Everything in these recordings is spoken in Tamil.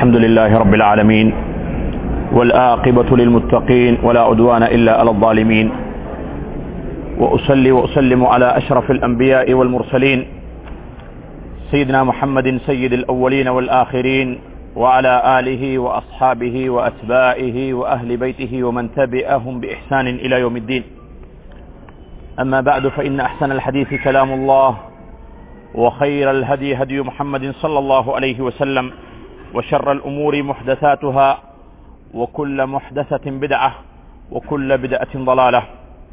الحمد لله رب العالمين والآقبة للمتقين ولا عدوان إلا على الظالمين وأصلي وأسلم على أشرف الأنبياء والمرسلين سيدنا محمد سيد الأولين والآخرين وعلى آله وأصحابه وأتباعه وأهل بيته ومن تبعهم بإحسان إلى يوم الدين أما بعد فإن أحسن الحديث كلام الله وخير الهدي هدي محمد صلى الله عليه وسلم وشر الأمور محدثاتها وكل محدثة بدعة وكل بدعة ضلالة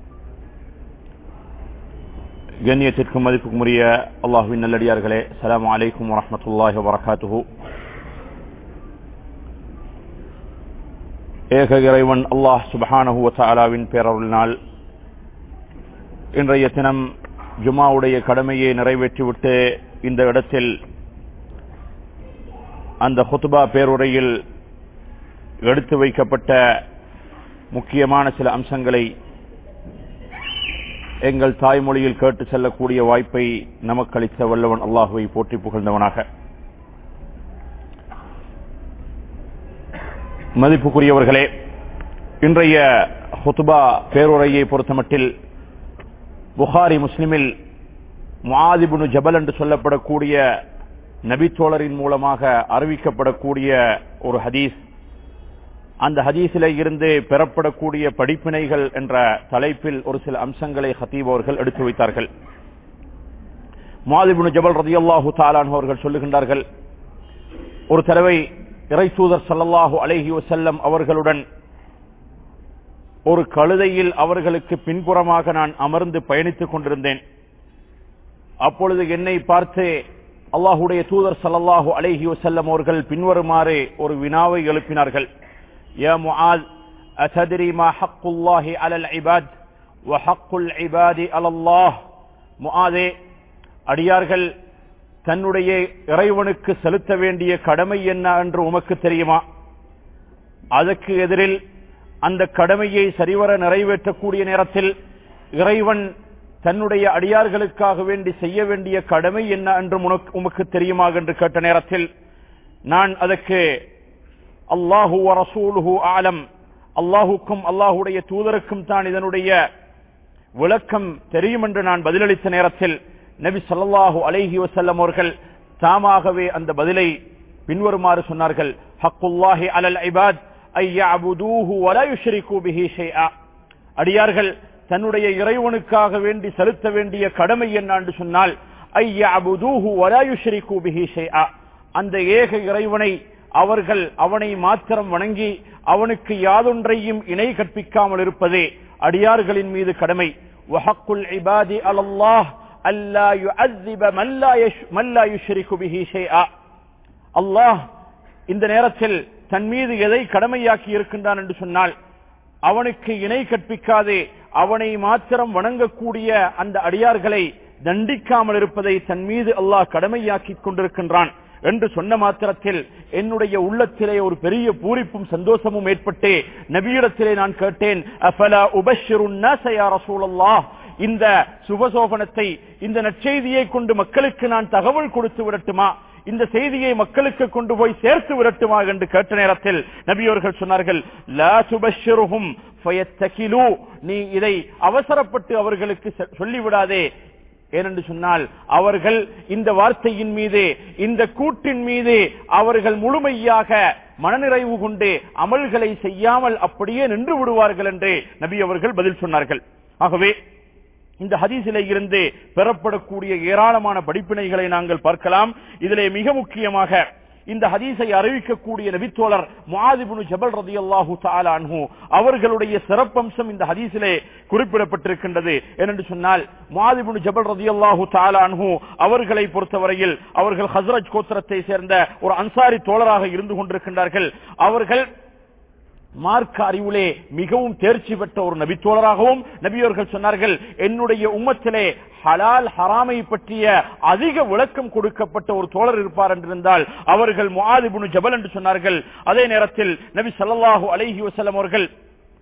கண்ணியத்திற்கும் மதிப்புக்கும் உரிய அல்லாஹுவின் நல்லடியார்களே அஸ்ஸலாமு அலைக்கும் வரஹ்மத்துல்லாஹி வபரகாத்துஹு ஏக இறைவன் அல்லாஹ் சுபஹானஹு வதஆலாவின் பேரருளினால் இன்றைய தினம் ஜுமாவுடைய கடமையை நிறைவேற்றிவிட்டு இந்த இடத்தில் அந்த ஹுத்துபா பேருரையில் எடுத்து வைக்கப்பட்ட முக்கியமான சில அம்சங்களை எங்கள் தாய்மொழியில் கேட்டு செல்லக்கூடிய வாய்ப்பை நமக்கு அளித்த வல்லவன் அல்லாஹுவை போற்றி புகழ்ந்தவனாக மதிப்புக்குரியவர்களே இன்றைய ஹுத்துபா பேருரையை பொறுத்தமட்டில் புகாரி முஸ்லிமில் முஆதிபுனு ஜபல் என்று சொல்லப்படக்கூடிய நபித்தோழரின் மூலமாக அறிவிக்கப்படக்கூடிய ஒரு ஹதீஸ் அந்த ஹதீஸில இருந்து பெறப்படக்கூடிய படிப்பினைகள் என்ற தலைப்பில் ஒரு சில அம்சங்களை ஹத்தீப் அவர்கள் எடுத்து வைத்தார்கள் மாதிபுனு ஜபல் ரதியல்லாஹு தாலான் அவர்கள் சொல்லுகின்றார்கள் ஒரு தடவை இறை தூதர் சல்லல்லாஹு அலைஹி வசல்லம் அவர்களுடன் ஒரு கழுதையில் அவர்களுக்கு பின்புறமாக நான் அமர்ந்து பயணித்துக் கொண்டிருந்தேன் அப்பொழுது என்னை பார்த்து அல்லாஹுடைய தூதர் சல்லல்லாஹு அலைஹி வசல்லம் அவர்கள் பின்வருமாறு ஒரு வினாவை எழுப்பினார்கள் يا معاذ أتدري ما حق الله على العباد وحق العباد على الله معاذே அடியார்கள் தன்னுடைய இறைவனுக்கு செலுத்த வேண்டிய கடமை என்ன என்று உமக்கு தெரியுமா அதற்கு எதிரில் அந்த கடமையை சரிவர நிறைவேற்றக்கூடிய நேரத்தில் இறைவன் தன்னுடைய அடியார்களுக்காக வேண்டி செய்ய வேண்டிய கடமை என்ன என்று உமக்கு தெரியுமா என்று கேட்ட நேரத்தில் நான் அதற்கு அல்லாஹு ரசூலுஹு ஆலம் அல்லாஹுக்கும் அல்லாஹுடைய தூதருக்கும் தான் இதனுடைய விளக்கம் தெரியும் என்று நான் பதிலளித்த நேரத்தில் நபி சல்லாஹூ அலைஹி வசல்லம் அவர்கள் தாமாகவே அந்த பதிலை பின்வருமாறு சொன்னார்கள் ஹக்குல்லாஹி அலல் ஐபாத் அடியார்கள் தன்னுடைய இறைவனுக்காக வேண்டி செலுத்த வேண்டிய கடமை என்ன என்று சொன்னால் அந்த ஏக இறைவனை அவர்கள் அவனை மாத்திரம் வணங்கி அவனுக்கு யாதொன்றையும் இணை கற்பிக்காமல் இருப்பதே அடியார்களின் மீது கடமை வஹக்குல் இபாதி அலல்லாஹ் அல்லா யுஅذிப மல்லா யுஷ்ரிகு பிஹி ஷைஆ அல்லாஹ் இந்த நேரத்தில் தன் மீது எதை கடமையாக்கி இருக்கின்றான் என்று சொன்னால் அவனுக்கு இணை கற்பிக்காதே அவனை மாத்திரம் வணங்கக்கூடிய அந்த அடியார்களை தண்டிக்காமல் இருப்பதை தன் மீது அல்லாஹ் கடமையாக்கி கொண்டிருக்கின்றான் என்று சொன்ன மாத்திரத்தில் என்னுடைய உள்ளத்திலே ஒரு பெரிய பூரிப்பும் சந்தோஷமும் ஏற்பட்டு நபியிடத்திலே நான் கேட்டேன் அஃபலா இந்த சுபசோபனத்தை இந்த நற்செய்தியை கொண்டு மக்களுக்கு நான் தகவல் கொடுத்து விடட்டுமா இந்த செய்தியை மக்களுக்கு கொண்டு போய் சேர்த்து விடட்டுமா என்று கேட்ட நேரத்தில் நபியோர்கள் சொன்னார்கள் நீ இதை அவசரப்பட்டு அவர்களுக்கு சொல்லிவிடாதே ஏனென்று சொன்னால் அவர்கள் இந்த வார்த்தையின் மீது இந்த கூட்டின் மீது அவர்கள் முழுமையாக மனநிறைவு கொண்டு அமல்களை செய்யாமல் அப்படியே நின்று விடுவார்கள் என்று நபி அவர்கள் பதில் சொன்னார்கள் ஆகவே இந்த ஹதீசிலே இருந்து பெறப்படக்கூடிய ஏராளமான படிப்பினைகளை நாங்கள் பார்க்கலாம் இதிலே மிக முக்கியமாக இந்த ஹதீஸை அறிவிக்கக்கூடிய நபித்தோழர் முஆதிபுனு ஜபல் ரதி அல்லாஹு அன்ஹு அவர்களுடைய சிறப்பம்சம் இந்த ஹதீஸிலே குறிப்பிடப்பட்டிருக்கின்றது ஏனென்று சொன்னால் முஆதிபுனு ஜபல் ரதி அல்லாஹு அன்ஹு அவர்களை பொறுத்தவரையில் அவர்கள் ஹசரத் கோத்திரத்தை சேர்ந்த ஒரு அன்சாரி தோழராக இருந்து கொண்டிருக்கின்றார்கள் அவர்கள் மார்க்க அறிவுலே மிகவும் தேர்ச்சி பெற்ற ஒரு நபித்தோழராகவும் நபியோர்கள் சொன்னார்கள் என்னுடைய உம்மத்திலே ஹலால் ஹராமை பற்றிய அதிக விளக்கம் கொடுக்கப்பட்ட ஒரு தோழர் இருப்பார் என்றிருந்தால் அவர்கள் முஆதிபுனு ஜபல் என்று சொன்னார்கள் அதே நேரத்தில் நபி ஸல்லல்லாஹு அலைஹி வஸல்லம் அவர்கள்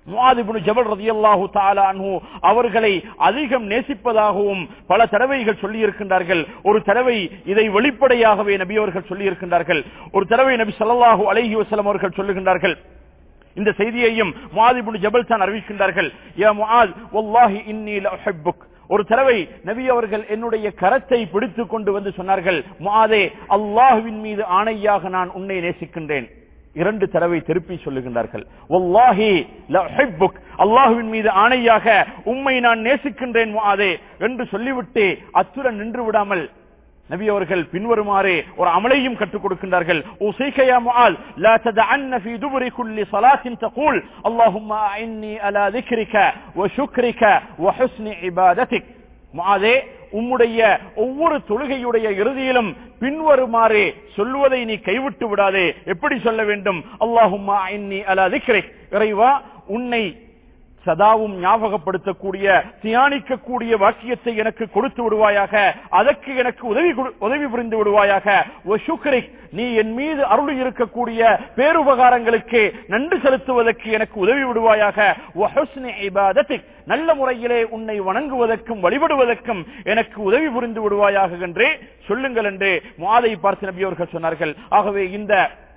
முஆதிபுன் ஜபல் ரதியல்லாஹு தஆலா அன்ஹு அவர்களை அதிகம் நேசிப்பதாகவும் பல தடவைகள் சொல்லி இருக்கின்றார்கள் ஒரு தடவை இதை வெளிப்படையாகவே நபி அவர்கள் சொல்லி இருக்கின்றார்கள் ஒரு தடவை நபி ஸல்லல்லாஹு அலைஹி வஸல்லம் அவர்கள் சொல்லுகின்றார்கள் இந்த செய்தியையும் முஆதிபுன் ஜபல் தான் அறிவிக்கின்றார்கள் யா முஆத் வல்லாஹி இன்னி லஉஹிப்புக் ஒரு தடவை நபி அவர்கள் என்னுடைய கரத்தை பிடித்துக் கொண்டு வந்து சொன்னார்கள் முஆதே அல்லாஹ்வின் மீது ஆணையாக நான் உன்னை நேசிக்கின்றேன் இரண்டு தடவை திருப்பி சொல்லுகின்றார்கள் வல்லாஹி லஉஹிப்புக் அல்லாஹ்வின் மீது ஆணையாக உம்மை நான் நேசிக்கின்றேன் முஆதே என்று சொல்லிவிட்டு அத்துடன் நின்று விடாமல் நபி அவர்கள் பின்வருமாறு ஒரு அமலையும் கற்றுக் கொடுக்கின்றார்கள் உசைக யா முஆல் லா ததஅன்ன ஃபீ துபுரி குல்லி ஸலாத்தின் தகூல் அல்லாஹும்ம அஇன்னி அலா ذிக்ரிக வ ஷுக்ரிக வ ஹுஸ்னி இபாதத்திக் முஆதே உம்முடைய ஒவ்வொரு தொழுகையுடைய இறுதியிலும் பின்வருமாறு சொல்லுவதை நீ கைவிட்டு விடாதே எப்படி சொல்ல வேண்டும் அல்லாஹும்ம அஇன்னி அலா ذிக்ரிக் இறைவா உன்னை சதாவும் ஞாபகப்படுத்தக்கூடிய தியானிக்கக்கூடிய வாக்கியத்தை எனக்கு கொடுத்து விடுவாயாக அதற்கு எனக்கு உதவி கொடு- உதவி புரிந்து விடுவாயாக வ ஷுக்ரிக், நீ என் மீது அருள் இருக்கக்கூடிய பேருபகாரங்களுக்கு நன்றி செலுத்துவதற்கு எனக்கு உதவி விடுவாயாக வ ஹுஸ்னி இபாதத்திக், நல்ல முறையிலே உன்னை வணங்குவதற்கும் வழிபடுவதற்கும் எனக்கு உதவி புரிந்து விடுவாயாக என்று சொல்லுங்கள் என்று மாதை பார்த்து நபி அவர்கள் சொன்னார்கள் ஆகவே இந்த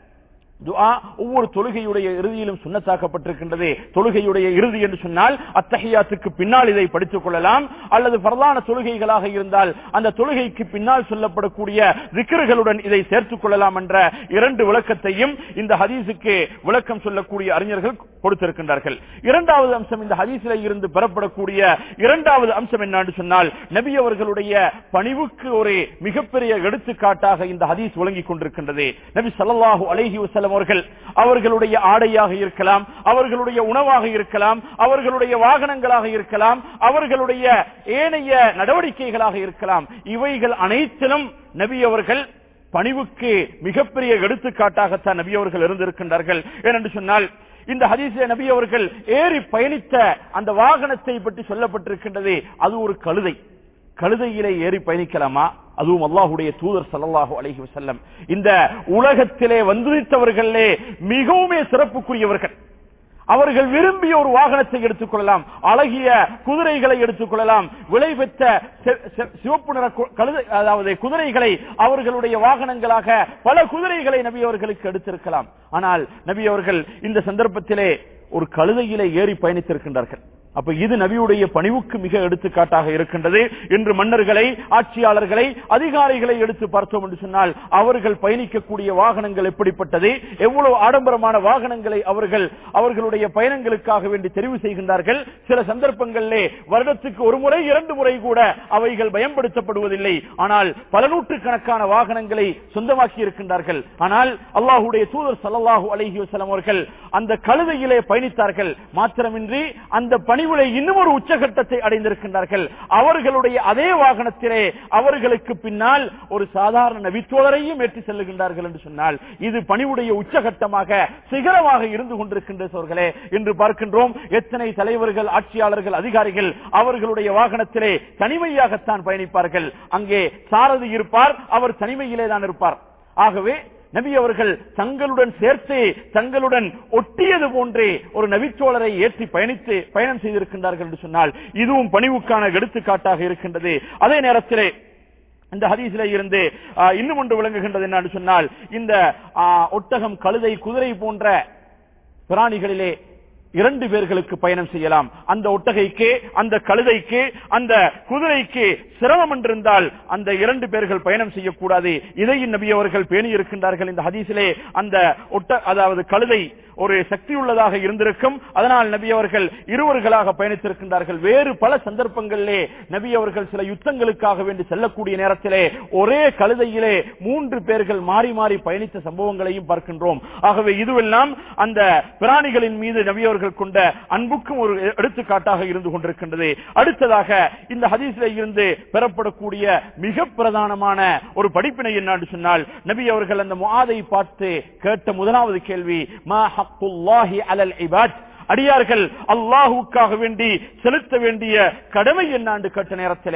துஆ ஒவ்வொரு தொழுகையுடைய இறுதியிலும் சுண்ணத்தாக்கப்பட்டிருக்கின்றது தொழுகையுடைய இறுதி என்று சொன்னால் அத்தஹியாத்துக்கு பின்னால் இதை படித்துக் கொள்ளலாம் அல்லது பரலான தொழுகைகளாக இருந்தால் அந்த தொழுகைக்கு பின்னால் சொல்லப்படக்கூடிய திக்ருகளுடன் இதை சேர்த்துக் கொள்ளலாம் என்ற இரண்டு விளக்கத்தையும் இந்த ஹதீஸுக்கு விளக்கம் சொல்லக்கூடிய அறிஞர்கள் கொடுத்திருக்கின்றார்கள் இரண்டாவது அம்சம் இந்த ஹதீஸிலே இருந்து பெறப்படக்கூடிய இரண்டாவது அம்சம் என்னன்னு சொன்னால் நபி அவர்களுடைய பணிவுக்கு ஒரு மிகப்பெரிய எடுத்துக்காட்டாக இந்த ஹதீஸ் விளங்கிக் கொண்டிருக்கின்றது நபி ஸல்லல்லாஹு அலைஹி வஸல்லம் அவர்கள் அவர்களுடைய ஆடையாக இருக்கலாம் அவர்களுடைய உணவாக இருக்கலாம் அவர்களுடைய வாகனங்களாக இருக்கலாம் அவர்களுடைய ஏனைய நடவடிக்கைகளாக இருக்கலாம் இவைகள் அனைத்திலும் நபி அவர்கள் பணிவுக்கு மிகப்பெரிய எடுத்துக்காட்டாகத்தான் நபி அவர்கள் இருந்திருக்கின்றார்கள் ஏனென்று சொன்னால் இந்த ஹதீஸிலே நபி அவர்கள் ஏறி பயணித்த அந்த வாகனத்தை பற்றி சொல்லப்பட்டிருக்கின்றது அது ஒரு கழுதை கழுதையிலே ஏறி பயணிக்கலாமா அதுவும் அல்லாஹுடைய தூதர் ஸல்லல்லாஹு அலைஹி வஸல்லம் இந்த உலகத்திலே வந்துவிட்டவர்களே மிகவும் சிறப்புக்குரியவர்கள் அவர்கள் விரும்பிய ஒரு வாகனத்தை எடுத்துக் கொள்ளலாம் அழகிய குதிரைகளை எடுத்துக் கொள்ளலாம் விலை பெற்ற செ- செ- சிவப்பு நிற கு- கழுதை அதாவது குதிரைகளை அவர்களுடைய வாகனங்களாக பல குதிரைகளை நபி அவர்களுக்கு எடுத்திருக்கலாம் ஆனால் நபி அவர்கள் இந்த சந்தர்ப்பத்திலே ஒரு கழுதையிலே ஏறி பயணித்திருக்கின்றார்கள் அப்ப இது நபியுடைய பணிவுக்கு மிக எடுத்துக்காட்டாக இருக்கின்றது இன்று மன்னர்களை ஆட்சியாளர்களை அதிகாரிகளை எடுத்து பார்த்தோம் என்று சொன்னால் அவர்கள் பயணிக்கக்கூடிய வாகனங்கள் எப்படிப்பட்டது எவ்வளவு ஆடம்பரமான வாகனங்களை அவர்கள் அவர்களுடைய பயணங்களுக்காக வேண்டி தெரிவு செய்கின்றார்கள் சில சந்தர்ப்பங்களிலே வருடத்துக்கு ஒரு முறை இரண்டு முறை கூட அவைகள் பயன்படுத்தப்படுவதில்லை ஆனால் பல நூற்றுக்கணக்கான வாகனங்களை சொந்தமாக்கி இருக்கின்றார்கள் ஆனால் அல்லாஹுடைய தூதர் ஸல்லல்லாஹு அலைஹி வஸல்லம் அவர்கள் அந்த கழுதையிலே பயணித்தார்கள் மாத்திரமின்றி அந்த பணிவுரை இன்னும் ஒரு உச்சகட்டத்தை அடைந்திருக்கின்றார்கள் அவர்களுடைய அதே வாகனத்திலே அவர்களுக்கு பின்னால் ஒரு சாதாரண நபித்தோழரையும் ஏற்றி செல்லுகின்றார்கள் என்று சொன்னால் இது பணிவுடைய உச்சகட்டமாக சிகரமாக இருந்து கொண்டிருக்கின்ற சோர்களே என்று பார்க்கின்றோம் எத்தனை தலைவர்கள் ஆட்சியாளர்கள் அதிகாரிகள் அவர்களுடைய வாகனத்திலே தனிமையாகத்தான் பயணிப்பார்கள் அங்கே சாரதி இருப்பார் அவர் தனிமையிலே தான் இருப்பார் ஆகவே நபி அவர்கள் தங்களுடன் சேர்த்து தங்களுடன் ஒட்டியது போன்றே ஒரு நபிச்சோழரை ஏற்றி பயணித்து பயணம் செய்திருக்கின்றார்கள் என்று சொன்னால் இதுவும் பணிவுக்கான எடுத்துக்காட்டாக இருக்கின்றது அதே நேரத்திலே இந்த ஹதீஸிலே இருந்து ஆ, இன்னும் ஒன்று விளங்குகின்றது என்னன்னு சொன்னால் இந்த ஆ, ஒட்டகம் கழுதை குதிரை போன்ற பிராணிகளிலே இரண்டு பேர்களுக்கு பயணம் செய்யலாம் அந்த ஒட்டகைக்கு அந்த கழுதைக்கு அந்த குதிரைக்கு சிரமம் என்றிருந்தால் அந்த இரண்டு பேர்கள் பயணம் செய்யக்கூடாது இதையும் நபி அவர்கள் பேணி இருக்கின்றார்கள் இந்த ஹதீஸிலே அந்த ஒட்ட அதாவது கழுதை ஒரு சக்தி உள்ளதாக இருந்திருக்கும் அதனால் நபி அவர்கள் இருவர்களாக பயணித்திருக்கின்றார்கள் வேறு பல சந்தர்ப்பங்களிலே நபி அவர்கள் சில யுத்தங்களுக்காக வேண்டி செல்லக்கூடிய நேரத்திலே ஒரே கழுதையிலே மூன்று பேர்கள் மாறி மாறி பயணித்த சம்பவங்களையும் பார்க்கின்றோம் ஆகவே இதுவெல்லாம் அந்த பிராணிகளின் மீது நபி அவர்கள் கொண்ட அன்புக்கும் ஒரு எடுத்துக்காட்டாக இருந்து கொண்டிருக்கின்றது அடுத்ததாக இந்த ஹதீஸிலே இருந்து பெறப்படக்கூடிய மிக பிரதானமான ஒரு படிப்பினை என்னன்னு சொன்னால் நபி அவர்கள் அந்த முஆதை பார்த்து கேட்ட முதலாவது கேள்வி மா ஹக்குல்லாஹி அலல் இபாத் அடியார்கள் அல்லாஹுக்காக வேண்டி செலுத்த வேண்டிய கடமை என்னாண்டு கேட்ட நேரத்திலே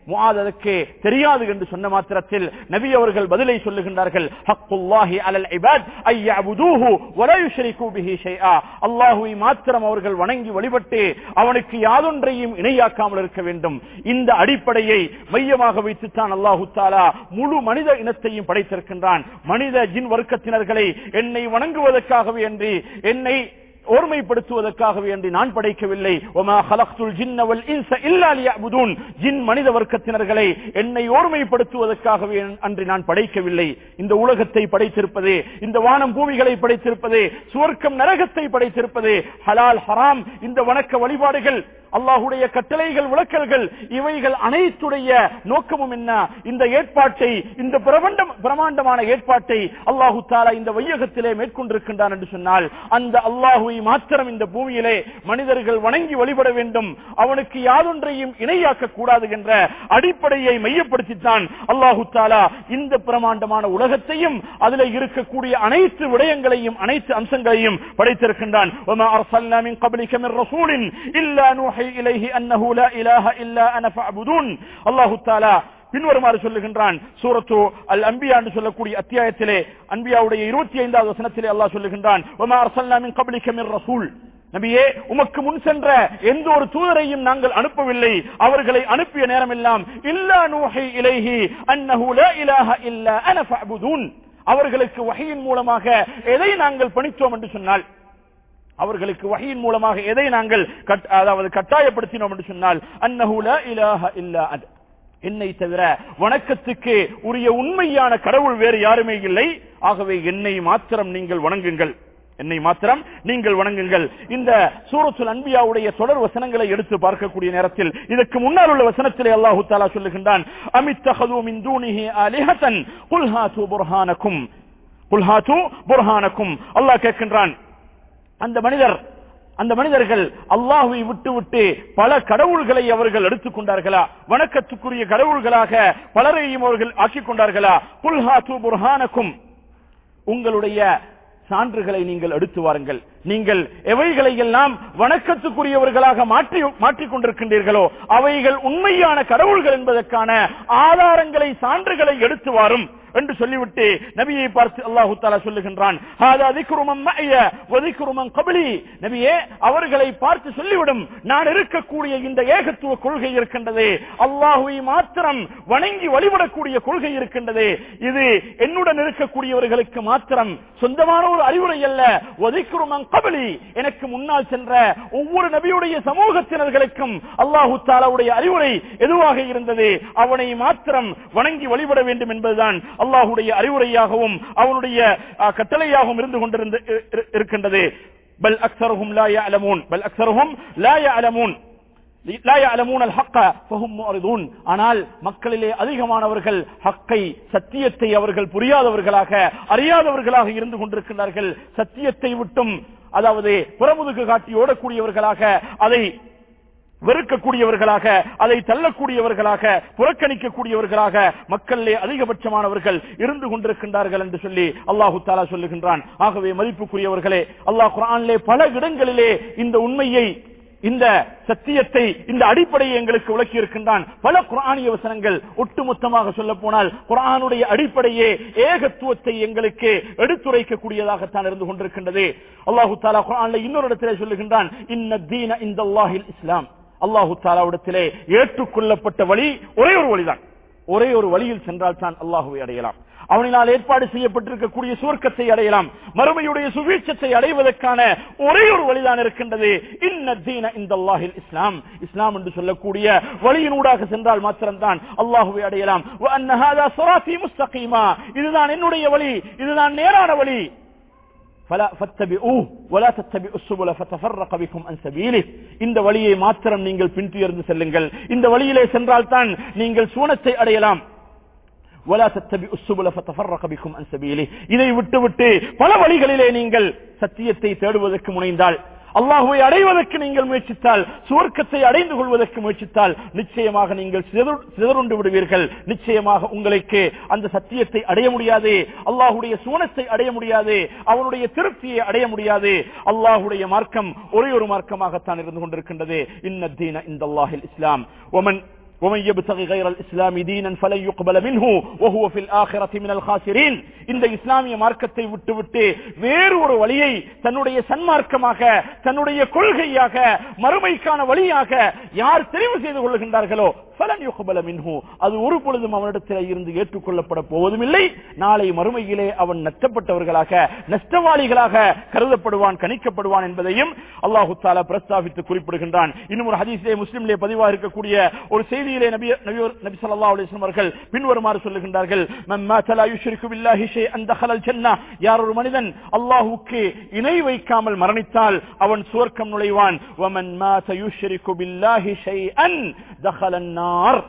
முஆத் அதற்கு தெரியாது என்று சொன்ன மாத்திரத்தில் நபி அவர்கள் பதிலை சொல்லுகின்றார்கள் ஹக்குல்லாஹி அலல் இபாத் ஐ யஅபுதூஹு வலா யுஷ்ரிகு பிஹி ஷைஆ அல்லாஹ்வை மாத்திரம் அவர்கள் வணங்கி வழிபட்டு அவனுக்கு யாதொன்றையும் இணையாக்காமல் இருக்க வேண்டும் இந்த அடிப்படையை மையமாக வைத்துத்தான் அல்லாஹு தாலா முழு மனித இனத்தையும் படைத்திருக்கின்றான் மனித ஜின் வர்க்கத்தினர்களை என்னை வணங்குவதற்காகவே என்று என்னை ஓர்மைப்படுத்துவதற்காகவே என்று நான் படைக்கவில்லை ஒமா ஹலக்துல் ஜின்ன வல் இன்ஸ இல்லா லியஅபுதூன் ஜின் மனித வர்க்கத்தினர்களை என்னை ஓர்மைப்படுத்துவதற்காகவே அன்று நான் படைக்கவில்லை இந்த உலகத்தை படைத்திருப்பது இந்த வானம் பூமிகளை படைத்திருப்பது சுவர்க்கம் நரகத்தை படைத்திருப்பது ஹலால் ஹராம் இந்த வணக்க வழிபாடுகள் அல்லாஹுடைய கட்டளைகள் விளக்கல்கள் இவைகள் அனைத்துடைய நோக்கமும் என்ன இந்த ஏற்பாட்டை இந்த பிரபண்டம் பிரமாண்டமான ஏற்பாட்டை அல்லாஹு தாலா இந்த வையகத்திலே மேற்கொண்டிருக்கின்றான் என்று சொன்னால் அந்த அல்லாஹுவை மாத்திரம் இந்த பூமியிலே மனிதர்கள் வணங்கி வழிபட வேண்டும் அவனுக்கு யாதொன்றையும் இணையாக்க கூடாது என்ற அடிப்படையை மையப்படுத்தித்தான் அல்லாஹு தாலா இந்த பிரமாண்டமான உலகத்தையும் அதில் இருக்கக்கூடிய அனைத்து விடயங்களையும் அனைத்து அம்சங்களையும் படைத்திருக்கின்றான் وَمَا أَرْسَلْنَا مِن قَبْلِكَ مِن رَّسُولٍ إِلَّا نُوحِي إِلَيْهِ أَنَّهُ لَا إِلَٰهَ إِلَّا أَنَا فَاعْبُدُونِ அல்லாஹு தாலா பின்வருமாறு சொல்லுகின்றான் சூரத்து அல் அம்பியா என்று சொல்லக்கூடிய அத்தியாயத்திலே அன்பியாவுடைய இருபத்தி ஐந்தாவது வசனத்திலே அல்லாஹ் சொல்லுகின்றான் وَمَا أَرْسَلْنَا مِن قَبْلِكَ مِن رَّسُولٍ நபியே உமக்கு முன் சென்ற எந்த ஒரு தூதரையும் நாங்கள் அனுப்பவில்லை அவர்களை அனுப்பிய நேரமெல்லாம் இல்லா நூஹி இலைஹி அன்னஹு லா இலாஹ இல்லா அன ஃபஅபுதூன் அவர்களுக்கு வஹீயின் மூலமாக எதை நாங்கள் பணித்தோம் என்று சொன்னால் அவர்களுக்கு வகையின் மூலமாக எதை நாங்கள் கட்- அதாவது கட்டாயப்படுத்தினோம் என்று சொன்னால் அன்னஹு லா இலாஹ இல்லா அத் என்னை தவிர வணக்கத்துக்கு உரிய உண்மையான கடவுள் வேறு யாருமே இல்லை ஆகவே என்னை மாத்திரம் நீங்கள் வணங்குங்கள் என்னை மாத்திரம் நீங்கள் வணங்குங்கள் இந்த சூரத்துல் அன்பியாவுடைய தொடர் வசனங்களை எடுத்து பார்க்கக்கூடிய நேரத்தில் இதற்கு முன்னால் உள்ள வசனத்திலே அல்லாஹு தாலா சொல்லுகின்றான் அமித்தஹது மின் தூனிஹி ஆலிஹத்தன் குல் ஹாத்து புர்ஹானக்கும் குல் ஹாத்து புர்ஹானக்கும் அல்லாஹ் கேட்கின்றான் அந்த மனிதர் அந்த மனிதர்கள் அல்லாஹுவை விட்டு விட்டு பல கடவுள்களை அவர்கள் எடுத்துக் கொண்டார்களா வணக்கத்துக்குரிய கடவுள்களாக பலரையும் அவர்கள் ஆக்கிக் கொண்டார்களா புல்ஹாத்து புர்ஹானக்கும் உங்களுடைய சான்றுகளை நீங்கள் எடுத்து வாருங்கள் நீங்கள் எவைகளை எல்லாம் வணக்கத்துக்குரியவர்களாக மாற்றி மாற்றிக் கொண்டிருக்கின்றீர்களோ அவைகள் உண்மையான கடவுள்கள் என்பதற்கான ஆதாரங்களை சான்றுகளை எடுத்து வாரும் என்று சொல்லிவிட்டு நபியை பார்த்து அல்லாஹு தாலா சொல்லுகின்றான் "ஹாதா திக்ரு மன் மஅய வ திக்ரு மன் கப்லி." நபியே அவர்களை பார்த்து சொல்லிவிடும் நான் இருக்கக்கூடிய இந்த ஏகத்துவ கொள்கை இருக்கின்றது அல்லாஹுவை மாத்திரம் வணங்கி வழிபடக்கூடிய கொள்கை இருக்கின்றது இது என்னுடன் இருக்கக்கூடியவர்களுக்கு மாத்திரம் சொந்தமான ஒரு அறிவுரை அல்ல "வ திக்ரு மன் கப்லி." எனக்கு முன்னால் சென்ற ஒவ்வொரு நபியுடைய சமூகத்தினர்களுக்கும் அல்லாஹு தாலாவுடைய அறிவுரை எதுவாக இருந்தது அவனை மாத்திரம் வணங்கி வழிபட வேண்டும் என்பதுதான் அல்லாஹுடைய அறிவுரையாகவும் அவனுடைய அஹ், கட்டளையாகவும் இருந்து கொண்டிருந்த இ- இ- இருக்கின்றது பல் அக்ஸருஹும் லா யஅலமூன் பல் அக்ஸருஹும் லா யஅலமூன் லா யஅலமூன அல்-ஹக்க ஃபஹும் முஅரிதூன் ஆனால் மக்களிலே அதிகமானவர்கள் ஹக்கை சத்தியத்தை அவர்கள் புரியாதவர்களாக அறியாதவர்களாக இருந்து கொண்டிருக்கிறார்கள் சத்தியத்தை விட்டும் அதாவது புறமுதுகு காட்டி ஓடக்கூடியவர்களாக அதை வெறுக்கக்கூடியவர்களாக அதை தள்ளக்கூடியவர்களாக புறக்கணிக்கக்கூடியவர்களாக மக்களிலே அதிகபட்சமானவர்கள் இருந்து கொண்டிருக்கின்றார்கள் என்று சொல்லி அல்லாஹு தாலா சொல்லுகின்றான் ஆகவே மதிப்புக்குரியவர்களே அல்லாஹ் குர்ஆனிலே பல இடங்களிலே இந்த உண்மையை இந்த சத்தியத்தை இந்த அடிப்படையை எங்களுக்கு விளக்கி இருக்கின்றான் பல குர்ஆனிய வசனங்கள் ஒட்டுமொத்தமாக சொல்ல போனால் குர்ஆனுடைய அடிப்படையே ஏகத்துவத்தை எங்களுக்கு எடுத்துரைக்கக்கூடியதாகத்தான் இருந்து கொண்டிருக்கின்றது அல்லாஹு தாலா குர்ஆன்ல இன்னொரு இடத்திலே சொல்லுகின்றான் இன்ன தீன இந்த அல்லாஹில் இஸ்லாம் அல்லாஹு தாலாவிடத்திலே ஏற்றுக்கொள்ளப்பட்ட வழி ஒரே ஒரு வழிதான் ஒரே ஒரு வழியில் சென்றால் தான் அல்லாஹுவை அடையலாம் அவனினால் ஏற்பாடு செய்யப்பட்டிருக்கக்கூடிய சுவர்க்கத்தை அடையலாம் மறுமையுடைய சுவீட்சத்தை அடைவதற்கான ஒரே ஒரு வழிதான் இருக்கின்றது இன்ன தீன இந்த அல்லாஹில் இஸ்லாம் இஸ்லாம் என்று சொல்லக்கூடிய வழியினூடாக சென்றால் மாத்திரம்தான் அல்லாஹுவை அடையலாம் வ அன்ன ஹாதா சிராத்தி முஸ்தகீமா இதுதான் என்னுடைய வழி இதுதான் நேரான வழி فلا فاتبعوه ولا تتبعوا السبل فتفرق بكم عن سبيله இந்த வழியை மாத்திரம் நீங்கள் பின்துயர்ந்து செல்லுங்கள் இந்த வழியிலே சென்றால் தான் நீங்கள் சூனத்தை அடையலாம் ولا تتبعوا السبل فتفرق بكم عن سبيله இதை விட்டுவிட்டு பல வழிகளிலே நீங்கள் சத்தியத்தை தேடுவதற்கு முனைந்தால் அல்லாஹுவை அடைவதற்கு நீங்கள் முயற்சித்தால் சுவர்க்கத்தை அடைந்து கொள்வதற்கு முயற்சித்தால் நிச்சயமாக நீங்கள் சிதறு- சிதறுண்டு விடுவீர்கள் நிச்சயமாக உங்களுக்கு அந்த சத்தியத்தை அடைய முடியாது அல்லாஹுடைய சூனத்தை அடைய முடியாது அவனுடைய திருப்தியை அடைய முடியாது அல்லாஹுடைய மார்க்கம் ஒரே ஒரு மார்க்கமாகத்தான் இருந்து கொண்டிருக்கின்றது இன்ன தீன இந்த அல்லாஹில் இஸ்லாம் ஒமன் ومن يبتغي غير الاسلام دينا فلن يقبل منه وهو في الاخره من الخاسرين இந்த இஸ்லாமிய மார்க்கத்தை விட்டுவிட்டு வேறு ஒரு வழியை தன்னுடைய சன்மார்க்கமாக தன்னுடைய கொள்கையாக மறுமைக்கான வழியாக யார் தெரிவு செய்து கொள்கின்றார்களோ பலன் யுகபல மின்ஹு அது ஒரு பொழுதும் அவனிடத்தில் இருந்து ஏற்றுக்கொள்ளப்பட போவதும் இல்லை நாளை மறுமையிலே அவன் நஷ்டப்பட்டவர்களாக நஷ்டவாளிகளாக கருதப்படுவான் கணிக்கப்படுவான் என்பதையும் அல்லாஹு தாலா பிரஸ்தாபித்து குறிப்பிடுகின்றான் இன்னும் ஒரு ஹதீஸிலே முஸ்லிம்லே பதிவாக இருக்கக்கூடிய ஒரு செய்தியிலே நபி நபி நபி ஸல்லல்லாஹு அலைஹி வஸல்லம் அவர்கள் பின்வருமாறு சொல்லுகின்றார்கள் மன் மாத லா யுஷ்ரிகு பில்லாஹி ஷைஅன் தஹலல் ஜன்னah யார் ஒரு மனிதன் அல்லாஹ்வுக்கு இணை வைக்காமல் மரணித்தால் அவன் சுவர்க்கம் நுழைவான் வமன் மாத யுஷ்ரிகு பில்லாஹி ஷைஅன் தஹலன் நார்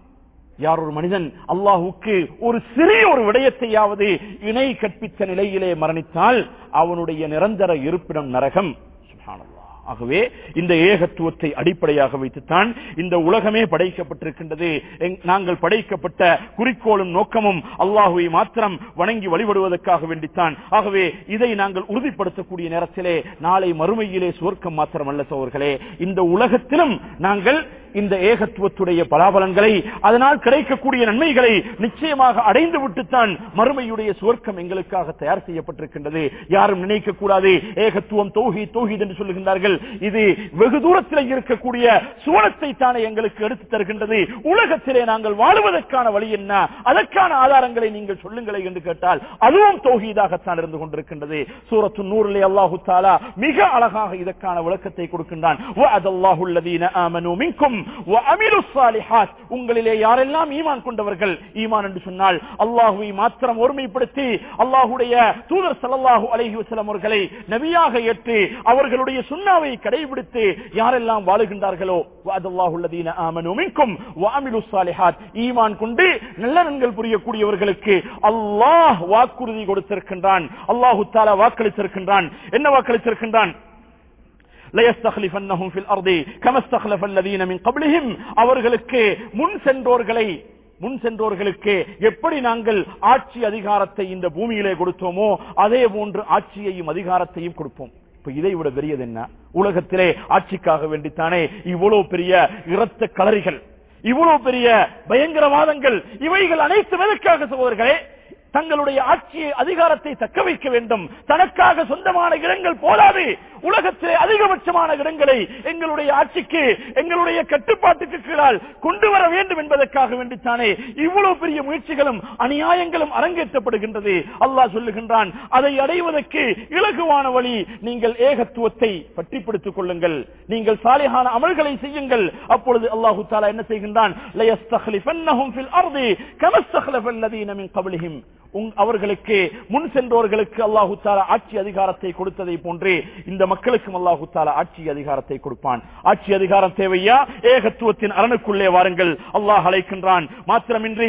யார் ஒரு மனிதன் அல்லாஹுக்கு ஒரு சிறிய ஒரு விடயத்தையாவது இணை கற்பித்த நிலையிலே மரணித்தால் அவனுடைய நிரந்தர இருப்பிடம் நரகம் சுப்ஹானல்லாஹ். ஆகவே இந்த ஏகத்துவத்தை அடிப்படையாக வைத்துத்தான் இந்த உலகமே படைக்கப்பட்டிருக்கின்றது எங்- நாங்கள் படைக்கப்பட்ட குறிக்கோளும் நோக்கமும் அல்லாஹுவை மாத்திரம் வணங்கி வழிபடுவதற்காக வேண்டித்தான் ஆகவே இதை நாங்கள் உறுதிப்படுத்தக்கூடிய நேரத்திலே நாளை மறுமையிலே சுவர்க்கம் மாத்திரம் அல்ல சோர்களே இந்த உலகத்திலும் நாங்கள் இந்த ஏகத்துவத்துடைய பலாபலன்களை அதனால் கிடைக்கக்கூடிய நன்மைகளை நிச்சயமாக அடைந்து விட்டுத்தான் மறுமையுடைய சுவர்க்கம் எங்களுக்காக தயார் செய்யப்பட்டிருக்கின்றது யாரும் நினைக்க கூடாது ஏகத்துவம் தௌஹி தௌஹீத் என்று சொல்லுகின்றார்கள் இது வெகு தூரத்தில் இருக்கக்கூடிய சுவனத்தை தானே எங்களுக்கு எடுத்து தருகின்றது உலகத்திலே நாங்கள் வாழுவதற்கான வழி என்ன அதற்கான ஆதாரங்களை நீங்கள் சொல்லுங்களே என்று கேட்டால் அதுவும் தௌஹீதாகத்தான் இருந்து கொண்டிருக்கின்றது சூரத்து நூறிலே அல்லாஹு தாலா மிக அழகாக இதற்கான விளக்கத்தை கொடுக்கின்றான் வஅதல்லாஹு அல்லதீன ஆமனூ மின்கும் வஅமிலுஸ் ஸாலிஹாத் உங்களிலே யாரெல்லாம் ஈமான் கொண்டவர்கள் ஈமான் என்று சொன்னால் அல்லாஹ்வை மாத்திரம் ஒருமைப்படுத்தி அல்லாஹ்வுடைய தூதர் ஸல்லல்லாஹு அலைஹி வஸல்லம் அவர்களை நபியாக ஏற்று அவர்களுடைய சுன்னாவை கடைபிடித்து யாரெல்லாம் வாழுகின்றார்களோ வஅதல்லாஹு அல்லதீன ஆமனூ மின்கும் வஅமிலுஸ் ஸாலிஹாத் ஈமான் கொண்டு நல்ல நன்கள் புரியக்கூடியவர்களுக்கு அல்லாஹ் வாக்குறுதி கொடுத்திருக்கின்றான் அல்லாஹு தஆலா வாக்களித்திருக்கின்றான் என்ன வாக்களித்திருக்கின்றான் لَيَسْتَخْلِفَنَّهُمْ فِي الْأَرْضِ كَمَا اسْتَخْلَفَ الَّذِينَ مِنْ قَبْلِهِمْ அவர்களுக்கு முன் சென்றோர்களை முன் சென்றோர்களுக்கு எப்படி நாங்கள் ஆட்சி அதிகாரத்தை இந்த பூமியிலே கொடுத்தோமோ அதே போன்று ஆட்சியையும் அதிகாரத்தையும் கொடுப்போம் இப்ப இதை விட பெரியது என்ன உலகத்திலே ஆட்சிக்காக வேண்டித்தானே இவ்வளவு பெரிய இரத்த களரிகள் இவ்வளவு பெரிய பயங்கரவாதங்கள் இவைகள் அனைத்து எதற்காக சகோதரர்களே தங்களுடைய ஆட்சியை அதிகாரத்தை தக்க வைக்க வேண்டும் தனக்காக சொந்தமான இடங்கள் போதாது உலகத்திலே அதிகபட்சமான இடங்களை எங்களுடைய ஆட்சிக்கு எங்களுடைய கட்டுப்பாட்டுக்கு கீழால் கொண்டு வர வேண்டும் என்பதற்காக வேண்டித்தானே இவ்வளவு பெரிய முயற்சிகளும் அநியாயங்களும் அரங்கேற்றப்படுகின்றது அல்லாஹ் சொல்லுகின்றான் அதை அடைவதற்கு இலகுவான வழி நீங்கள் ஏகத்துவத்தை பற்றிப்படுத்திக் கொள்ளுங்கள் நீங்கள் சாலிகான அமல்களை செய்யுங்கள் அப்பொழுது அல்லாஹு தாலா என்ன செய்கின்றான் لَيَسْتَخْلِفَنَّهُمْ فِي الْأَرْضِ كَمَا اسْتَخْلَفَ الَّذِينَ مِنْ قَبْلِهِمْ உங்- அவர்களுக்கு முன் சென்றோர்களுக்கு அல்லாஹு தாலா ஆட்சி அதிகாரத்தை கொடுத்ததை போன்றே இந்த மக்களுக்கும் அல்லாஹு தாலா ஆட்சி அதிகாரத்தை கொடுப்பான் ஆட்சி அதிகாரம் தேவையா ஏகத்துவத்தின் அரணுக்குள்ளே வாருங்கள் அல்லாஹ் அழைக்கின்றான் மாத்திரமின்றி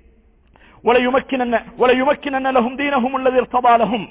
وَلَيُمَكِّنَنَّ وَلَيُمَكِّنَنَّ لَهُمْ دِينَهُمُ الَّذِي ارْتَضَى لَهُمْ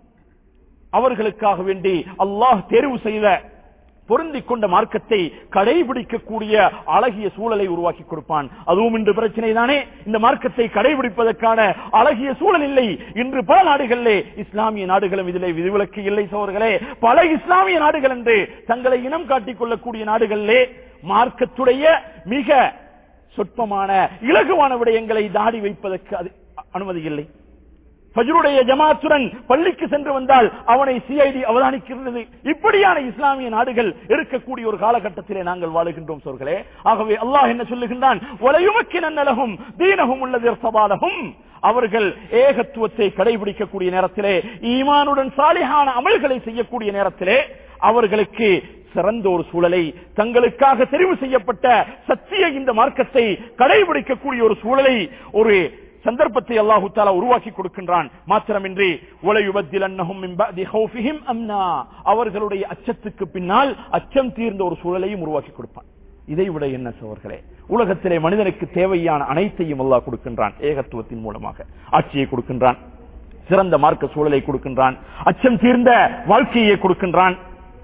அவர்களுக்காக வேண்டி அல்லாஹ் தேர்வு செய்த பொருந்திக் கொண்ட மார்க்கத்தை கடைபிடிக்கக்கூடிய அழகிய சூழலை உருவாக்கி கொடுப்பான் அதுவும் இன்று பிரச்சனை தானே இந்த மார்க்கத்தை கடைபிடிப்பதற்கான அழகிய சூழல் இல்லை இன்று பல நாடுகளிலே இஸ்லாமிய நாடுகளும் இதிலே விதிவிலக்கு இல்லை சோர்களே பல இஸ்லாமிய நாடுகள் என்று தங்களை இனம் காட்டிக் கொள்ளக்கூடிய நாடுகளிலே மார்க்கத்துடைய மிக சொற்பமான இலகுவான விடயங்களை தாடி வைப்பதற்கு அது அனுமதி இல்லை ஃபஜ்ருடைய ஜமாத்துடன் பள்ளிக்கு சென்று வந்தால் அவனை சிஐடி அவதானிக்கிறது இப்படியான இஸ்லாமிய நாடுகள் இருக்கக்கூடிய ஒரு காலகட்டத்திலே நாங்கள் வாழுகின்றோம் சோர்களே ஆகவே அல்லாஹ் என்ன சொல்லுகின்றான் நலகும் தீனகும் உள்ளது சபாலகும் அவர்கள் ஏகத்துவத்தை கடைபிடிக்கக்கூடிய நேரத்திலே ஈமானுடன் சாலிகான அமல்களை செய்யக்கூடிய நேரத்திலே அவர்களுக்கு சிறந்த ஒரு சூழலை தங்களுக்காக தெரிவு செய்யப்பட்ட சத்திய இந்த மார்க்கத்தை கடைபிடிக்கக்கூடிய ஒரு சூழலை ஒரு சந்தர்ப்பத்தை அல்லாஹு தாலா உருவாக்கி கொடுக்கின்றான் மாத்திரமின்றி உலயுபத்திலன்னஹும் மின் பஅதி ஹௌஃபிஹிம் அம்னா அவர்களுடைய அச்சத்துக்கு பின்னால் அச்சம் தீர்ந்த ஒரு சூழலையும் உருவாக்கி கொடுப்பான் இதை விட என்ன சோர்களே உலகத்திலே மனிதனுக்கு தேவையான அனைத்தையும் அல்லாஹ் கொடுக்கின்றான் ஏகத்துவத்தின் மூலமாக ஆட்சியை கொடுக்கின்றான் சிறந்த மார்க்க சூழலை கொடுக்கின்றான் அச்சம் தீர்ந்த வாழ்க்கையை கொடுக்கின்றான்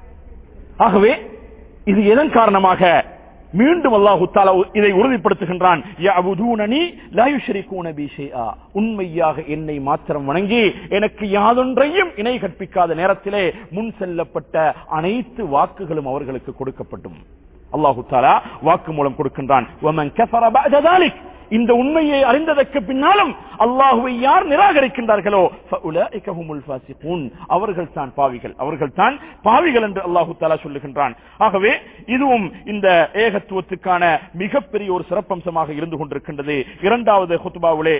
ஆகவே இது எதன் காரணமாக மீண்டும் அல்லாஹு தாலா இதை உறுதிப்படுத்துகின்றான் யஅபுதூனனி லா யுஷ்ரிகூன பி ஷைஆ உண்மையாக என்னை மாத்திரம் வணங்கி எனக்கு யாதொன்றையும் இணை கற்பிக்காத நேரத்திலே முன் செல்லப்பட்ட அனைத்து வாக்குகளும் அவர்களுக்கு கொடுக்கப்படும் அல்லாஹு தாலா வாக்கு மூலம் கொடுக்கின்றான் وَمَنْ كَفَرَ بَعْدَ ذَلِكَ இந்த உண்மையை அறிந்ததற்கு பின்னாலும் அல்லாஹுவை யார் நிராகரிக்கின்றார்களோ فَأُولَئِكَ هُمُ الْفَاسِقُونَ அவர்கள் தான் பாவிகள் அவர்கள் தான் பாவிகள் என்று அல்லாஹு தாலா சொல்லுகின்றான் ஆகவே இதுவும் இந்த ஏகத்துவத்துக்கான மிகப்பெரிய ஒரு சிறப்பம்சமாக இருந்து கொண்டிருக்கின்றது இரண்டாவது ஹுத்பாவிலே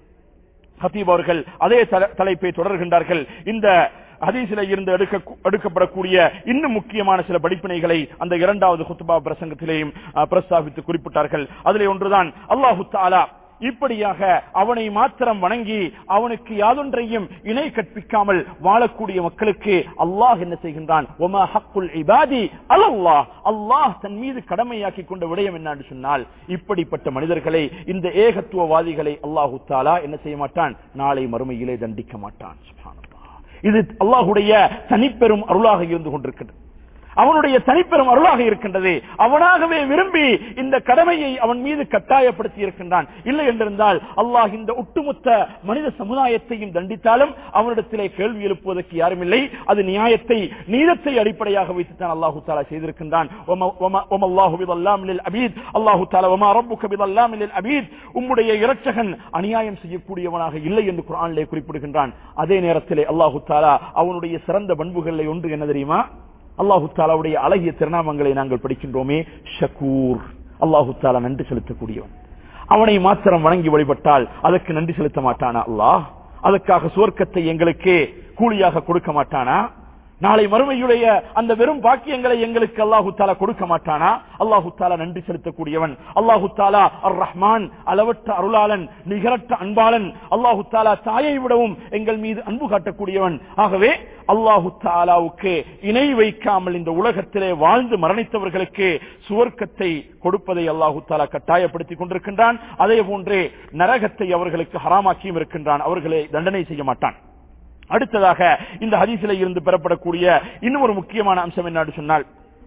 ஹத்தீப் அவர்கள் அதே தல- தலைப்பை தொடர்கின்றார்கள் இந்த ஹதீஸில இருந்து எடுக்க எடுக்கப்படக்கூடிய இன்னும் முக்கியமான சில படிப்பினைகளை அந்த இரண்டாவது ஹுத்பா பிரசங்கத்திலேயும் அஹ், பிரஸ்தாபித்து குறிப்பிட்டார்கள் அதிலே ஒன்றுதான் அல்லாஹு தாலா இப்படியாக அவனை மாத்திரம் வணங்கி அவனுக்கு யாதொன்றையும் இணை கற்பிக்காமல் வாழக்கூடிய மக்களுக்கு அல்லாஹ் என்ன செய்கின்றான் ஒமா ஹக்குல் இபாதி அலல்லாஹ் அல்லாஹ் தன் மீது கடமையாக்கி கொண்ட விடயம் என்னன்னு சொன்னால் இப்படிப்பட்ட மனிதர்களை இந்த ஏகத்துவவாதிகளை அல்லாஹு தாலா என்ன செய்ய மாட்டான் நாளை மறுமையிலே தண்டிக்க மாட்டான் சுப்ஹானல்லாஹ். இது அல்லாஹுடைய தனிப்பெரும் அருளாக இருந்து கொண்டிருக்கிறது அவனுடைய தனிப்பெரும் அருளாக இருக்கின்றது அவனாகவே விரும்பி இந்த கடமையை அவன் மீது கட்டாயப்படுத்தி இருக்கின்றான் இல்லை என்றிருந்தால் அல்லாஹ் இந்த ஒட்டுமொத்த மனித சமுதாயத்தையும் தண்டித்தாலும் அவனிடத்திலே கேள்வி எழுப்புவதற்கு யாரும் இல்லை அது நியாயத்தை நீதத்தை அடிப்படையாக வைத்துத்தான் அல்லாஹு தாலா செய்திருக்கின்றான் ஒம- ஒம- ஒமல்லாஹு பிதல்லாம் லில் அபீத். அல்லாஹு தாலா ஒமா ரப்புக்க பிதல்லாம் லில் அபீத். உம்முடைய இரட்சகன் அநியாயம் செய்யக்கூடியவனாக இல்லை என்று குர்ஆனிலே குறிப்பிடுகின்றான் அதே நேரத்திலே அல்லாஹு தாலா அவனுடைய சிறந்த பண்புகளில் ஒன்று என்ன தெரியுமா அல்லாஹு தாலாவுடைய அழகிய திருநாமங்களை நாங்கள் படிக்கின்றோமே ஷக்கூர் அல்லாஹு தாலா நன்றி செலுத்தக்கூடியவன் அவனை மாத்திரம் வணங்கி வழிபட்டால் அதற்கு நன்றி செலுத்த மாட்டானா அல்லாஹ் அதற்காக சுவர்க்கத்தை எங்களுக்கு கூலியாக கொடுக்க மாட்டானா நாளை மறுமையுடைய அந்த வெறும் பாக்கியங்களை எங்களுக்கு அல்லாஹு தாலா கொடுக்க மாட்டானா அல்லாஹு தாலா நன்றி செலுத்தக்கூடியவன் அல்லாஹு தாலா அர் ரஹ்மான் அளவற்ற அருளாளன் நிகரற்ற அன்பாளன் அல்லாஹு தாலா தாயை விடவும் எங்கள் மீது அன்பு காட்டக்கூடியவன் ஆகவே அல்லாஹு தாலாவுக்கு இணை வைக்காமல் இந்த உலகத்திலே வாழ்ந்து மரணித்தவர்களுக்கு சுவர்க்கத்தை கொடுப்பதை அல்லாஹு தாலா கட்டாயப்படுத்திக் கொண்டிருக்கின்றான் அதே போன்றே நரகத்தை அவர்களுக்கு ஹராமாக்கியும் இருக்கின்றான் அவர்களை தண்டனை செய்ய மாட்டான் அடுத்ததாக இந்த ஹதீஸில இருந்து பெறப்படக்கூடிய இன்னும் ஒரு முக்கியமான அம்சம் என்னன்னு சொன்னால்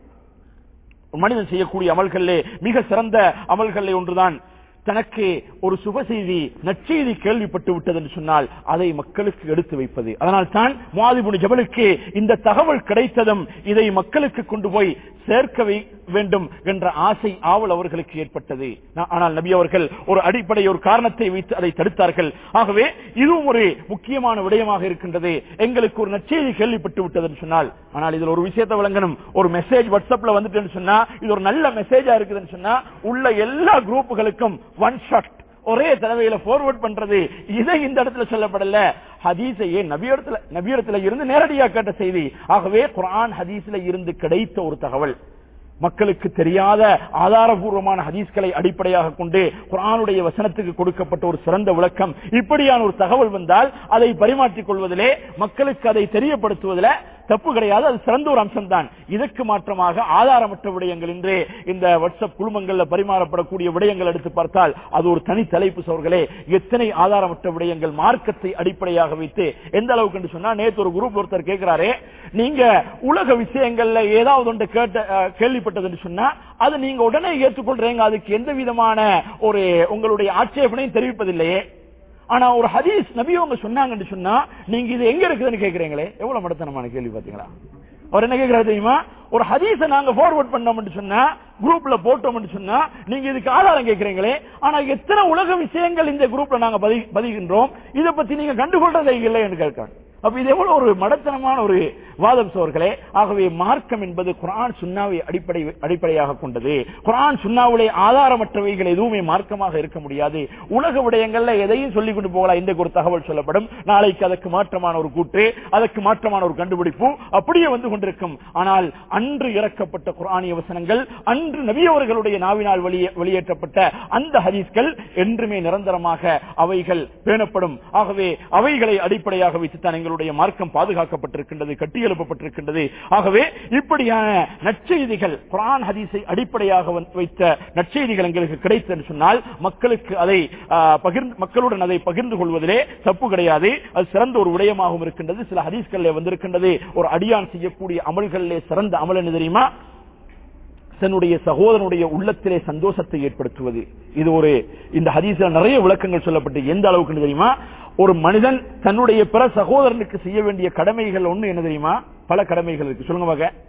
ஒரு மனிதன் செய்யக்கூடிய அமல்களிலே மிக சிறந்த அமல்களிலே ஒன்றுதான் தனக்கு ஒரு சுப செய்தி நற்செய்தி கேள்விப்பட்டு விட்டது என்று சொன்னால் அதை மக்களுக்கு எடுத்து வைப்பது அதனால் தான் மாதிபுனி ஜபலுக்கு இந்த தகவல் கிடைத்ததும் இதை மக்களுக்கு கொண்டு போய் சேர்க்க வை- வேண்டும் என்ற ஆசை ஆவல் அவர்களுக்கு ஏற்பட்டது நா- ஆனால் நபி அவர்கள் ஒரு அடிப்படை ஒரு காரணத்தை வைத்து அதை தடுத்தார்கள் ஆகவே இதுவும் ஒரு முக்கியமான விடயமாக இருக்கின்றது எங்களுக்கு ஒரு நற்செய்தி கேள்விப்பட்டு விட்டதுன்னு சொன்னால் ஆனால் இதுல ஒரு விஷயத்தை விளங்கணும் ஒரு மெசேஜ் வாட்ஸ்அப்ல வந்துட்டுன்னு சொன்னா இது ஒரு நல்ல மெசேஜா இருக்குதுன்னு சொன்னா உள்ள எல்லா குரூப்புகளுக்கும் ஒன் ஷாட் ஒரே தடவையில forward பண்றது இதை இந்த இடத்துல சொல்லப்படல ஹதீஸையே நபியிடத்துல நபியிடத்துல இருந்து நேரடியா கேட்ட செய்தி ஆகவே குர்ஆன் ஹதீஸ்ல இருந்து கிடைத்த ஒரு தகவல் மக்களுக்கு தெரியாத ஆதாரபூர்வமான ஹதீஸ்களை அடிப்படையாக கொண்டு குர்ஆனுடைய வசனத்துக்கு கொடுக்கப்பட்ட ஒரு சிறந்த விளக்கம் இப்படியான ஒரு தகவல் வந்தால் அதை பரிமாற்றிக் கொள்வதிலே மக்களுக்கு அதை தெரியப்படுத்துவதில் தப்பு கிடையாது அது சிறந்த ஒரு அம்சம் தான் இதற்கு மாற்றமாக ஆதாரமற்ற விடயங்கள் என்று இந்த வாட்ஸ்அப் குழுமங்கள்ல பரிமாறப்படக்கூடிய விடயங்கள் எடுத்து பார்த்தால் அது ஒரு தனி தலைப்பு சோர்களே எத்தனை ஆதாரமற்ற விடயங்கள் மார்க்கத்தை அடிப்படையாக வைத்து எந்த அளவுக்கு என்று சொன்னா நேத்து ஒரு குரூப் ஒருத்தர் கேட்கிறாரே நீங்க உலக விஷயங்கள்ல ஏதாவது ஒன்று கேட்ட அஹ், கேள்விப்பட்டதுன்னு சொன்னா அது நீங்க உடனே ஏற்றுக்கொள்றீங்க அதுக்கு எந்த விதமான ஒரு உங்களுடைய ஆட்சேபனையும் தெரிவிப்பதில்லையே ஆனா ஒரு ஹதீஸ் நபி அவங்க சொன்னாங்கன்னு சொன்னா நீங்க இது எங்க இருக்குதுன்னு கேக்குறீங்களே எவ்வளவு மடத்தனமான கேள்வி பாத்தீங்களா அவர் என்ன கேக்குறாரு தெரியுமா ஒரு ஹதீஸ நாங்க ஃபார்வர்ட் பண்ணோம்னு சொன்னா குரூப்ல போட்டோம்னு சொன்னா நீங்க இதுக்கு ஆதாரம் கேக்குறீங்களே ஆனா எத்தனை உலக விஷயங்கள் இந்த குரூப்ல நாங்க பதி- பதிகின்றோம் இதை பத்தி நீங்க கண்டுகொள்றதே இல்லை என்று கேட்கிறாங்க அப்ப இது எவ்வளவு ஒரு மடத்தனமான ஒரு வாதம் சோர்களே ஆகவே மார்க்கம் என்பது குர்ஆன் சுன்னாவை அடிப்படை அடிப்படையாக கொண்டது குர்ஆன் சுன்னாவுடைய ஆதாரமற்றவைகள் எதுவுமே மார்க்கமாக இருக்க முடியாது உலக விடயங்கள்ல எதையும் சொல்லிக் கொண்டு போகலாம் இந்த ஒரு தகவல் சொல்லப்படும் நாளைக்கு அதற்கு மாற்றமான ஒரு கூற்று அதற்கு மாற்றமான ஒரு கண்டுபிடிப்பு அப்படியே வந்து கொண்டிருக்கும் ஆனால் அன்று இறக்கப்பட்ட குர்ஆனிய வசனங்கள் அன்று நபியவர்களுடைய நாவினால் வெளியே வெளியேற்றப்பட்ட அந்த ஹதீஸ்கள் என்றுமே நிரந்தரமாக அவைகள் பேணப்படும் ஆகவே அவைகளை அடிப்படையாக வைத்துத்தான் எங்களுடைய மார்க்கம் பாதுகாக்கப்பட்டிருக்கின்றது கட்டியெழுப்பப்பட்டிருக்கின்றது ஆகவே இப்படியான நற்செய்திகள் குர்ஆன் ஹதீஸை அடிப்படையாக வந்து வைத்த நற்செய்திகள் எங்களுக்கு கிடைத்தது சொன்னால் மக்களுக்கு அதை ஆ, பகிர்ந்து மக்களுடன் அதை பகிர்ந்து கொள்வதிலே தப்பு கிடையாது அது சிறந்த ஒரு விடயமாகவும் இருக்கின்றது சில ஹதீஸ்களிலே வந்திருக்கின்றது ஒரு அடியான் செய்யக்கூடிய அமல்களிலே சிறந்த அமல் என்ன தெரியுமா தன்னுடைய சகோதரனுடைய உள்ளத்திலே சந்தோஷத்தை ஏற்படுத்துவது இது ஒரு இந்த ஹதீஸ்ல நிறைய விளக்கங்கள் சொல்லப்பட்டு எந்த அளவுக்கு தெரியுமா ஒரு மனிதன் தன்னுடைய பிற சகோதரனுக்கு செய்ய வேண்டிய கடமைகள் ஒண்ணு என்ன தெரியுமா பல கடமைகள் இருக்கு சொல்லுங்க மக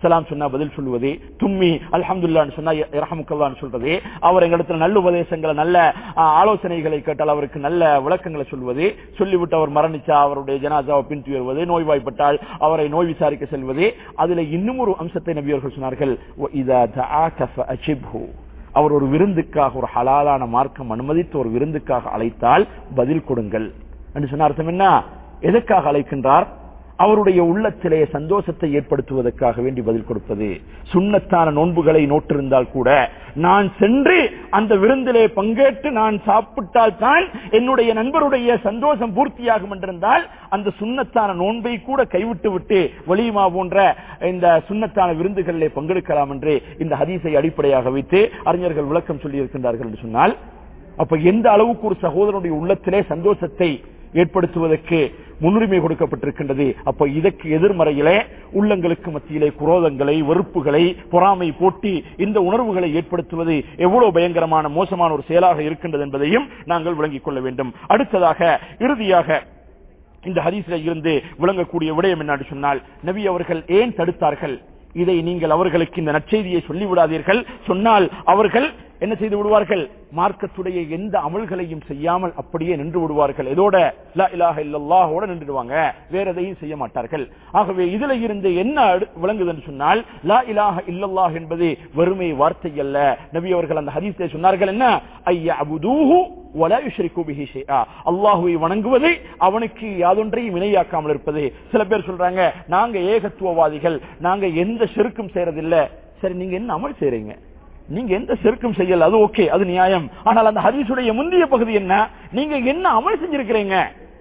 சலாம் சொன்னா பதில் சொல்லுவது தும்மி அல்ஹம்துல்லான்னு சொன்னா இரஹமுக்கல்லான்னு சொல்றது அவர் எங்களிடத்துல நல்ல உபதேசங்களை நல்ல ஆ, ஆலோசனைகளை கேட்டால் அவருக்கு நல்ல விளக்கங்களை சொல்வது சொல்லிவிட்டு அவர் மரணிச்சா அவருடைய ஜனாசாவை பின்துயர்வது நோய்வாய்ப்பட்டால் அவரை நோய் விசாரிக்க செல்வது அதுல இன்னும் ஒரு அம்சத்தை நபி அவர்கள் சொன்னார்கள் "வஇதா தஆக ஃபஅஜிப்ஹு." அவர் ஒரு விருந்துக்காக ஒரு ஹலாலான மார்க்கம் அனுமதித்து ஒரு விருந்துக்காக அழைத்தால் பதில் கொடுங்கள் என்று சொன்ன அர்த்தம் என்ன எதற்காக அழைக்கின்றார் அவருடைய உள்ளத்திலே சந்தோஷத்தை ஏற்படுத்துவதற்காக வேண்டி பதில் கொடுப்பது சுண்ணத்தான நோன்புகளை நோட்டிருந்தால் கூட நான் சென்று அந்த விருந்திலே பங்கேற்று நான் சாப்பிட்டால் தான் என்னுடைய நண்பருடைய சந்தோஷம் பூர்த்தியாகும் என்றிருந்தால் அந்த சுண்ணத்தான நோன்பை கூட கைவிட்டு விட்டு வலியுமா போன்ற இந்த சுண்ணத்தான விருந்துகளிலே பங்கெடுக்கலாம் என்று இந்த ஹதீஸை அடிப்படையாக வைத்து அறிஞர்கள் விளக்கம் சொல்லி இருக்கின்றார்கள் என்று சொன்னால் அப்ப எந்த அளவுக்கு ஒரு சகோதரனுடைய உள்ளத்திலே சந்தோஷத்தை ஏற்படுத்துவதற்கு முன்னுரிமை கொடுக்கப்பட்டிருக்கின்றது அப்ப இதற்கு எதிர்மறையிலே உள்ளங்களுக்கு மத்தியிலே குரோதங்களை வெறுப்புகளை பொறாமை போட்டி இந்த உணர்வுகளை ஏற்படுத்துவது எவ்வளவு பயங்கரமான மோசமான ஒரு செயலாக இருக்கின்றது என்பதையும் நாங்கள் விளங்கிக் கொள்ள வேண்டும் அடுத்ததாக இறுதியாக இந்த ஹதீஸ்ல இருந்து விளங்கக்கூடிய விடயம் என்னன்னு சொன்னால் நபி அவர்கள் ஏன் தடுத்தார்கள் இதை நீங்கள் அவர்களுக்கு இந்த நற்செய்தியை சொல்லிவிடாதீர்கள் சொன்னால் அவர்கள் என்ன செய்து விடுவார்கள் மார்க்கத்துடைய எந்த அமல்களையும் செய்யாமல் அப்படியே நின்று விடுவார்கள் இதோட லா இலாஹ இல்லல்லாஹோட நின்றுடுவாங்க வேற எதையும் செய்ய மாட்டார்கள் ஆகவே இதுல இருந்து என்ன அடு- விளங்குதுன்னு சொன்னால் லா இலாஹ இல்லல்லாஹ் என்பது வெறுமை வார்த்தை அல்ல நபி அவர்கள் அந்த ஹதீஸிலே சொன்னார்கள் என்ன ஐயா அபுதூஹு வலா யுஷ்ரிகு பிஹி ஷைஆ அல்லாஹ்வை வணங்குவது அவனுக்கு யாதொன்றையும் இணையாக்காமல் இருப்பது சில பேர் சொல்றாங்க நாங்க ஏகத்துவவாதிகள் நாங்க எந்த செருக்கும் செய்யறதில்ல சரி நீங்க என்ன அமல் செய்றீங்க நீங்க எந்த செருக்கும் செய்யல அது ஓகே அது நியாயம் ஆனால் அந்த ஹதீஸுடைய முந்தைய பகுதி என்ன நீங்க என்ன அமல் செஞ்சிருக்கிறீங்க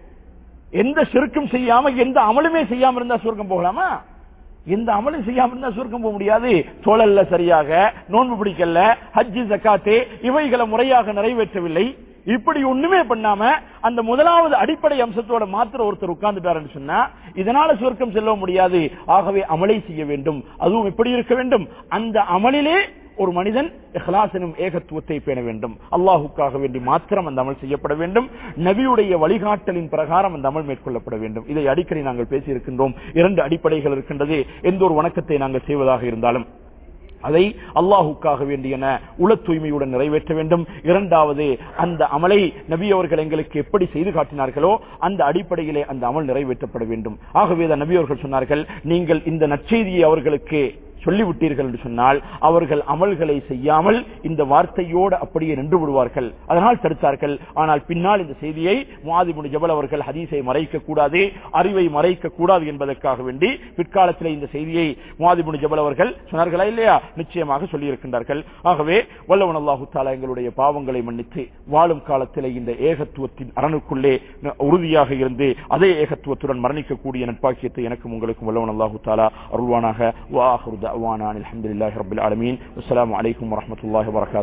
எந்த செருக்கும் செய்யாம எந்த அமலுமே செய்யாம இருந்தா சொர்க்கம் போகலாமா எந்த அமலும் செய்யாம இருந்தா சொர்க்கம் போக முடியாது தோழல்ல சரியாக நோன்பு பிடிக்கல ஹஜ்ஜி ஜக்காத்து இவைகளை முறையாக நிறைவேற்றவில்லை இப்படி ஒண்ணுமே பண்ணாம அந்த முதலாவது அடிப்படை அம்சத்தோட மாத்திர ஒருத்தர் உட்கார்ந்துட்டாருன்னு சொன்னா இதனால சொர்க்கம் செல்ல முடியாது ஆகவே அமலை செய்ய வேண்டும் அதுவும் எப்படி இருக்க வேண்டும் அந்த அமலிலே ஒரு மனிதன் இஹ்லாஸ் எனும் ஏகத்துவத்தை பேண வேண்டும் அல்லாஹுக்காக வேண்டி மாத்திரம் அந்த அமல் செய்யப்பட வேண்டும் நபியுடைய வழிகாட்டலின் பிரகாரம் அந்த அமல் மேற்கொள்ளப்பட வேண்டும் இதை அடிக்கடி நாங்கள் பேசியிருக்கின்றோம் இரண்டு அடிப்படைகள் இருக்கின்றது எந்த ஒரு வணக்கத்தை நாங்கள் செய்வதாக இருந்தாலும் அதை அல்லாஹுக்காக வேண்டியன உள தூய்மையுடன் நிறைவேற்ற வேண்டும் இரண்டாவது அந்த அமலை நபி அவர்கள் எங்களுக்கு எப்படி செய்து காட்டினார்களோ அந்த அடிப்படையிலே அந்த அமல் நிறைவேற்றப்பட வேண்டும் ஆகவே தான் நபி அவர்கள் சொன்னார்கள் நீங்கள் இந்த நற்செய்தியை அவர்களுக்கு சொல்லிவிட்டீர்கள் என்று சொன்னால் அவர்கள் அமல்களை செய்யாமல் இந்த வார்த்தையோடு அப்படியே நின்று விடுவார்கள் அதனால் தடுத்தார்கள் ஆனால் பின்னால் இந்த செய்தியை முவாதிபுன் ஜபல் அவர்கள் ஹதீஸை மறைக்க கூடாது அறிவை மறைக்க கூடாது என்பதற்காக வேண்டி பிற்காலத்தில் இந்த செய்தியை முவாதிபுன் ஜபல் அவர்கள் சொன்னார்களா இல்லையா நிச்சயமாக சொல்லி இருக்கின்றார்கள் ஆகவே வல்லவன் அல்லாஹு தாலா எங்களுடைய பாவங்களை மன்னித்து வாழும் காலத்திலே இந்த ஏகத்துவத்தின் அரணுக்குள்ளே உறுதியாக இருந்து அதே ஏகத்துவத்துடன் மரணிக்கக்கூடிய நட்பாக்கியத்தை எனக்கும் உங்களுக்கும் வல்லவன் அல்லாஹு தாலா அருள்வானாக வாஹுர் தவானான் அலமதுல்லாஹி ரபில் ஆலமீன் அஸ்ஸலாமு அலைக்கும் வரஹ்மத்துல்லாஹி வபரகாத்துஹு